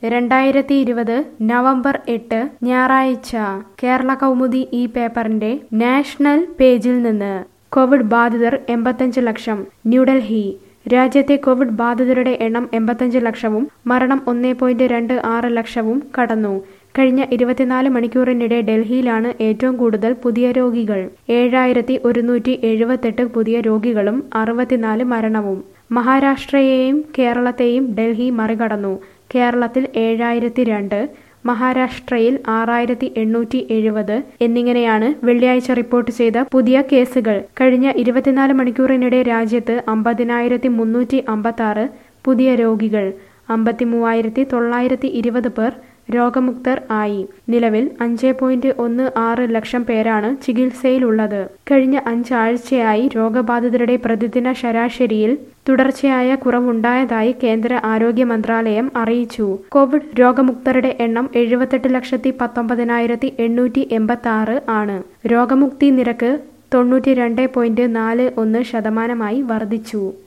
രണ്ടായിരത്തി ഇരുപത് നവംബർ എട്ട് ഞായറാഴ്ച കേരള കൗമുദി ഈ പേപ്പറിന്റെ നാഷണൽ പേജിൽ നിന്ന് കോവിഡ് ബാധിതർ എൺപത്തഞ്ച് ലക്ഷം ന്യൂഡൽഹി രാജ്യത്തെ കോവിഡ് ബാധിതരുടെ എണ്ണം എൺപത്തഞ്ച് ലക്ഷവും മരണം ഒന്നേ പോയിന്റ് രണ്ട് ആറ് ലക്ഷവും കടന്നു കഴിഞ്ഞ ഇരുപത്തിനാല് മണിക്കൂറിനിടെ ഡൽഹിയിലാണ് ഏറ്റവും കൂടുതൽ പുതിയ രോഗികൾ ഏഴായിരത്തി ഒരുന്നൂറ്റി എഴുപത്തെട്ട് പുതിയ രോഗികളും അറുപത്തിനാല് മരണവും മഹാരാഷ്ട്രയെയും കേരളത്തെയും ഡൽഹി മറികടന്നു കേരളത്തിൽ ഏഴായിരത്തി രണ്ട് മഹാരാഷ്ട്രയിൽ ആറായിരത്തി എണ്ണൂറ്റി എഴുപത് എന്നിങ്ങനെയാണ് വെള്ളിയാഴ്ച റിപ്പോർട്ട് ചെയ്ത പുതിയ കേസുകൾ കഴിഞ്ഞ ഇരുപത്തിനാല് മണിക്കൂറിനിടെ രാജ്യത്ത് അമ്പതിനായിരത്തി മുന്നൂറ്റി അമ്പത്തി ആറ് പുതിയ രോഗികൾ അമ്പത്തി മൂവായിരത്തി തൊള്ളായിരത്തി ഇരുപത് പേർ രോഗമുക്തർ ആയി നിലവിൽ അഞ്ച് പോയിന്റ് ഒന്ന് ആറ് ലക്ഷം പേരാണ് ചികിത്സയിലുള്ളത് കഴിഞ്ഞ അഞ്ചാഴ്ചയായി രോഗബാധിതരുടെ പ്രതിദിന ശരാശരിയിൽ തുടർച്ചയായ കുറവുണ്ടായതായി കേന്ദ്ര ആരോഗ്യ മന്ത്രാലയം അറിയിച്ചു കോവിഡ് രോഗമുക്തരുടെ എണ്ണം എഴുപത്തെട്ട് ലക്ഷത്തി പത്തൊമ്പതിനായിരത്തി എണ്ണൂറ്റി എൺപത്തി ആറ് ആണ് രോഗമുക്തി നിരക്ക് തൊണ്ണൂറ്റി രണ്ട് പോയിന്റ് നാല് ഒന്ന് ശതമാനമായി വർദ്ധിച്ചു